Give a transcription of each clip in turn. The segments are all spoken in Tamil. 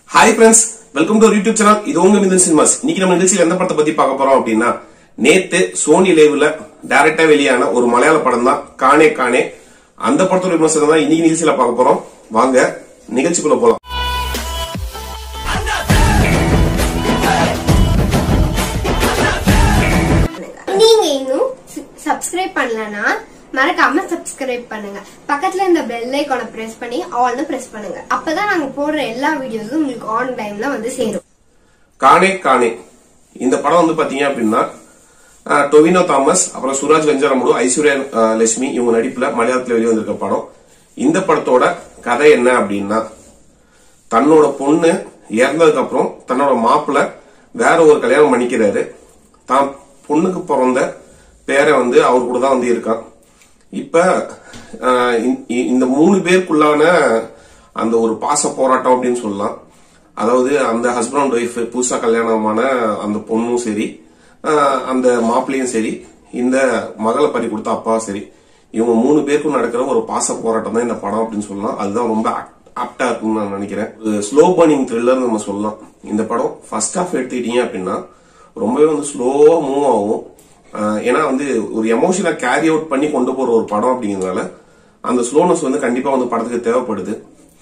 hi friends welcome to YouTube channel இது உங்க மிதன் சினிமாஸ் இன்னைக்கு நம்ம நிகழ்ச்சியில் எந்த படத்தை பத்தி பார்க்க போறோம் அப்படின்னா நேத்து சோனி லைவ்ல டைரக்டா வெளியான ஒரு மலையாள படம் தான் காணே காணே அந்த படத்தோட விமர்சனம் தான் இன்னைக்கு நிகழ்ச்சியில பார்க்க போறோம் வாங்க நிகழ்ச்சிக்குள்ள போலாம் நீங்க இன்னும் சப்ஸ்கிரைப் பண்ணலனா மறக்காம சப்ஸ்கிரைப் பண்ணுங்க பக்கத்துல இந்த பெல் ஐகானை பிரஸ் பண்ணி ஆல்னு பிரஸ் பண்ணுங்க அப்பதான் நாங்க போடுற எல்லா வீடியோஸும் உங்களுக்கு ஆன் டைம்ல வந்து சேரும் காணே காணே இந்த படம் வந்து பாத்தீங்க அப்படின்னா அஹ், டொவினோ தாமஸ் அப்புறம் சுராஜ் வெஞ்சரமுடு ஐஸ்வர்யா அஹ், லட்சுமி இவங்க நடிப்புல மலையாளத்துல வெளியே வந்திருக்க படம் இந்த படத்தோட கதை என்ன அப்படின்னா தன்னோட பொண்ணு இறந்ததுக்கு அப்புறம் தன்னோட மாப்பிள்ள வேற ஒரு கல்யாணம் பண்ணிக்கிறாரு தான் பொண்ணுக்கு பிறந்த பேரை வந்து அவர் கூட தான் வந்து இருக்கான் இப்ப ஆஹ், இந்த- இந்த மூணு பேருக்குள்ளான அந்த ஒரு பாச போராட்டம் அப்படின்னு சொல்லலாம் அதாவது அந்த ஹஸ்பண்ட் அண்ட் ஒய்ஃப் புதுசா கல்யாணமான அந்த பொண்ணும் சரி ஆஹ், அந்த மாப்பிள்ளையும் சரி இந்த மகளை பறி கொடுத்த அப்பாவும் சரி இவங்க மூணு பேருக்கும் நடக்கிற ஒரு பாச போராட்டம் தான் இந்த படம் அப்படின்னு சொல்லலாம் அதுதான் ரொம்ப ஆப்டா இருக்கும்னு நான் நினைக்கிறேன் ஒரு ஸ்லோ பர்னிங் த்ரில்லர் நம்ம சொல்லலாம் இந்த படம் ஃபர்ஸ்ட் ஹாஃப் எடுத்துக்கிட்டீங்க அப்படின்னா ரொம்பவே வந்து ஸ்லோவா மூவ் ஆகும் ஆஹ் ஏன்னா வந்து ஒரு எமோஷனை கேரி அவுட் பண்ணி கொண்டு போற ஒரு படம் அப்படிங்கறதுனால அந்த ஸ்லோனஸ் வந்து கண்டிப்பா வந்து படத்துக்கு தேவைப்படுது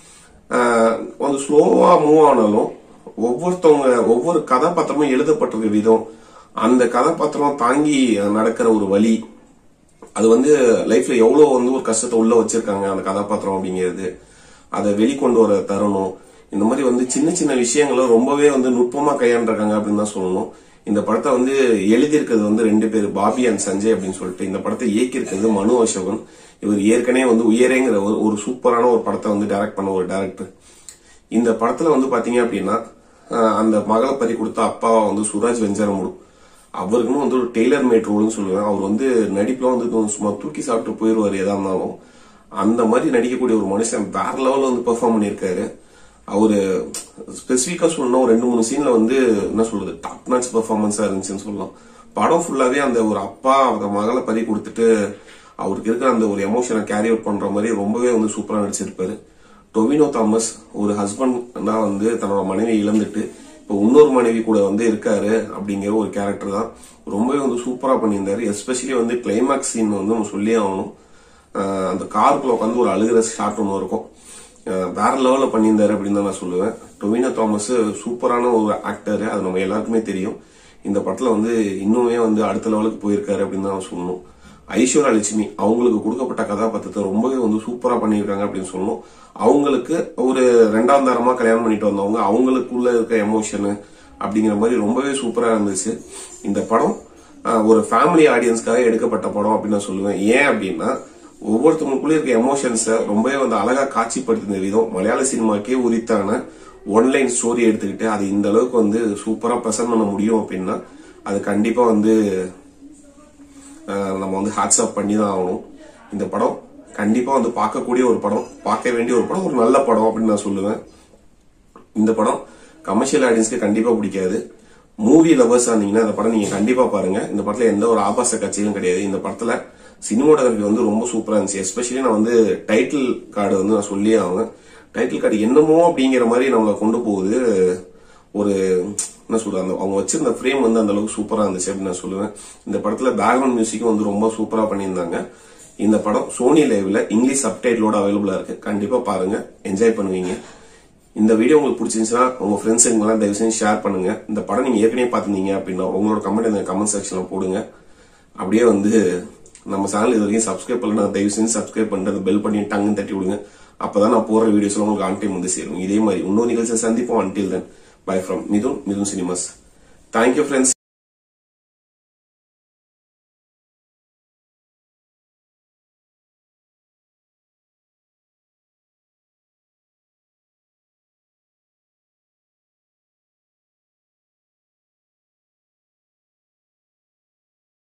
ஆஹ் வந்து ஸ்லோவா மூவ் ஆனாலும் ஒவ்வொருத்தவங்க ஒவ்வொரு கதாபாத்திரமும் எழுதப்பட்டிருக்க விதம் அந்த கதாபாத்திரம் தாங்கி நடக்கிற ஒரு வழி அது வந்து லைஃப்ல எவ்வளவு வந்து ஒரு கஷ்டத்தை உள்ள வச்சிருக்காங்க அந்த கதாபாத்திரம் அப்படிங்கிறது அதை வெளிக்கொண்டு வர தருணம் இந்த மாதிரி வந்து சின்ன சின்ன விஷயங்களை ரொம்பவே வந்து நுட்பமா கையாண்டிருக்காங்க அப்படின்னு தான் சொல்லணும் இந்த படத்தை வந்து எழுதியிருக்கிறது வந்து ரெண்டு பேர் பாபி அண்ட் சஞ்சய் அப்படின்னு சொல்லிட்டு இந்த படத்தை இயக்கியிருக்கிறது மனு அசோகன் இவர் ஏற்கனவே வந்து உயரேங்கிற ஒரு ஒரு சூப்பரான ஒரு படத்தை வந்து டைரக்ட் பண்ண ஒரு டைரக்டர் இந்த படத்துல வந்து பாத்தீங்க அப்படின்னா அஹ், அந்த மகளை பறி கொடுத்த அப்பாவா வந்து சுராஜ் வெஞ்சரமுடு அவருக்குன்னு வந்து ஒரு டெய்லர் மேட் ரோல்னு சொல்லுவேன் அவர் வந்து நடிப்புல வந்து கொஞ்சம் சும்மா தூக்கி சாப்பிட்டு போயிருவாரு எதா இருந்தாலும் அந்த மாதிரி நடிக்கக்கூடிய ஒரு மனுஷன் வேற லெவல்ல வந்து பெர்ஃபார்ம் பண்ணியிருக்காரு அவரு ஸ்பெசிபிக்கா சொல்லணும் ஒரு ரெண்டு மூணு சீன்ல வந்து என்ன சொல்றது டாப் நாச் பெர்ஃபார்மன்ஸா இருந்துச்சுன்னு சொல்லலாம் படம் ஃபுல்லாவே அந்த ஒரு அப்பா அந்த மகளை பறி கொடுத்துட்டு அவருக்கு இருக்கிற அந்த ஒரு எமோஷனை கேரி அவுட் பண்ற மாதிரி ரொம்பவே வந்து சூப்பரா நடிச்சிருப்பாரு டொவினோ தாமஸ் ஒரு ஹஸ்பண்ட் தான் வந்து தன்னோட மனைவி இழந்துட்டு இப்போ இன்னொரு மனைவி கூட வந்து இருக்காரு அப்படிங்கிற ஒரு கேரக்டர் தான் ரொம்பவே வந்து சூப்பரா பண்ணியிருந்தாரு எஸ்பெஷலி வந்து கிளைமேக்ஸ் சீன் வந்து நம்ம சொல்லியே ஆகணும் ஆஹ் அந்த காருக்குள்ள உட்காந்து ஒரு அழுகிற ஷாட் ஒன்று இருக்கும் ஆஹ் வேற லெவல்ல பண்ணியிருந்தாரு அப்படின்னு தான் நான் சொல்லுவேன் டொவினோ தாமஸ் சூப்பரான ஒரு ஆக்டர் அது நம்ம எல்லாருக்குமே தெரியும் இந்த படத்துல வந்து இன்னுமே வந்து அடுத்த லெவலுக்கு போயிருக்காரு அப்படின்னு தான் சொல்லணும் ஐஸ்வர்யா லட்சுமி அவங்களுக்கு கொடுக்கப்பட்ட கதாபாத்திரத்தை ரொம்பவே வந்து சூப்பரா பண்ணியிருக்காங்க அப்படின்னு சொல்லணும் அவங்களுக்கு ஒரு ரெண்டாம் தரமா கல்யாணம் பண்ணிட்டு வந்தவங்க அவங்களுக்குள்ள இருக்க எமோஷனு அப்படிங்கிற மாதிரி ரொம்பவே சூப்பரா இருந்துச்சு இந்த படம் ஆஹ், ஒரு ஃபேமிலி ஆடியன்ஸ்க்காக எடுக்கப்பட்ட படம் அப்படின்னு நான் சொல்லுவேன் ஏன் அப்படின்னா ஒவ்வொருத்தவங்களுக்குள்ள இருக்க எமோஷன்ஸை ரொம்பவே வந்து அழகா காட்சிப்படுத்தின விதம் மலையாள சினிமாக்கே உரித்தான ஒன்லைன் ஸ்டோரி எடுத்துக்கிட்டு அது இந்த அளவுக்கு வந்து சூப்பரா ப்ரெசென்ட் பண்ண முடியும் அப்படின்னா அது கண்டிப்பா வந்து ஆஹ் நம்ம வந்து ஹேட்ஸ் அப் பண்ணி தான் ஆகணும் இந்த படம் கண்டிப்பா வந்து பார்க்கக்கூடிய ஒரு படம் பார்க்க வேண்டிய ஒரு படம் ஒரு நல்ல படம் அப்படின்னு நான் சொல்லுவேன் இந்த படம் கமர்ஷியல் ஆடியன்ஸ்க்கு கண்டிப்பா பிடிக்காது மூவி லவர்ஸ் இருந்தீங்கன்னா இந்த படம் நீங்க கண்டிப்பா பாருங்க இந்த படத்துல எந்த ஒரு ஆபாச காட்சியும் கிடையாது இந்த படத்துல சினிமோட்டோகிராஃபி வந்து ரொம்ப சூப்பரா இருந்துச்சு எஸ்பெஷலி நான் வந்து டைட்டில் கார்டு வந்து நான் சொல்லியே ஆகும் டைட்டில் கார்டு என்னமோ அப்படிங்கிற மாதிரி நம்மளை கொண்டு போகுது ஒரு என்ன சொல்றது அந்த அவங்க வச்சிருந்த ஃப்ரேம் வந்து அந்த அளவுக்கு சூப்பரா இருந்துச்சு அப்படின்னு நான் சொல்லுவேன் இந்த படத்துல பேக்ரவுண்ட் மியூசிக்கும் வந்து ரொம்ப சூப்பரா பண்ணியிருந்தாங்க இந்த படம் சோனி லைவ்ல இங்கிலீஷ் சப்டைட்டிலோட அவைலபிளா இருக்கு கண்டிப்பா பாருங்க என்ஜாய் பண்ணுவீங்க இந்த வீடியோ உங்களுக்கு பிடிச்சிருந்துச்சுன்னா உங்க ஃப்ரெண்ட்ஸுக்கு எல்லாம் தயவு செஞ்சு ஷேர் பண்ணுங்க இந்த படம் நீங்க ஏற்கனவே பார்த்திருந்தீங்க அப்படின்னா உங்களோட கமெண்ட் இந்த கமெண்ட் செக்ஷன்ல போடுங்க அப்படியே வந்து நம்ம சேனல் இது வரைக்கும் சப்ஸ்கிரைப் பண்ணல தயவு செஞ்சு சப்ஸ்கிரைப் பண்ணிட்டு அந்த பெல் பண்ணி டங்கு தட்டி விடுங்க அப்பதான் நான் போடுற வீடியோஸ்ல உங்களுக்கு ஆன் டைம் வந்து சேரும் இதே மாதிரி இன்னொரு நிகழ்ச்சியை சந்திப்போம் until then bye from Mithun Mithun Cinemas thank you friends